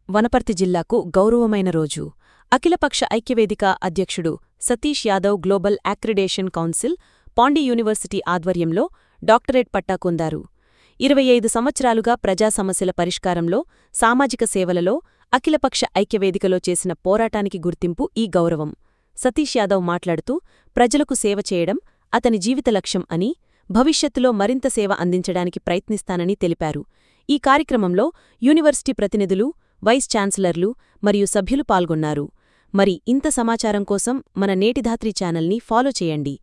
వనపర్తి జిల్లాకు గౌరవమైన రోజు అఖిలపక్ష ఐక్యవేదిక అధ్యక్షుడు Satish Yadav global accreditation council పాండి యూనివర్సిటీ ఆధ్వర్యంలో డాక్టరేట్ పట్టా పొందారు ఇరవై ఐదు సంవత్సరాలుగా ప్రజా సమస్యల పరిష్కారంలో సామాజిక సేవలలో అఖిలపక్ష ఐక్యవేదికలో చేసిన పోరాటానికి గుర్తింపు ఈ గౌరవం సతీష్ యాదవ్ మాట్లాడుతూ ప్రజలకు సేవ చేయడం అతని జీవిత లక్ష్యం అని భవిష్యత్తులో మరింత సేవ అందించడానికి ప్రయత్నిస్తానని తెలిపారు ఈ కార్యక్రమంలో యూనివర్సిటీ ప్రతినిధులు వైస్ ఛాన్సలర్లు మరియు సభ్యులు పాల్గొన్నారు మరి ఇంత సమాచారం కోసం మన నేటిధాత్రి ఛానల్ని ఫాలో చేయండి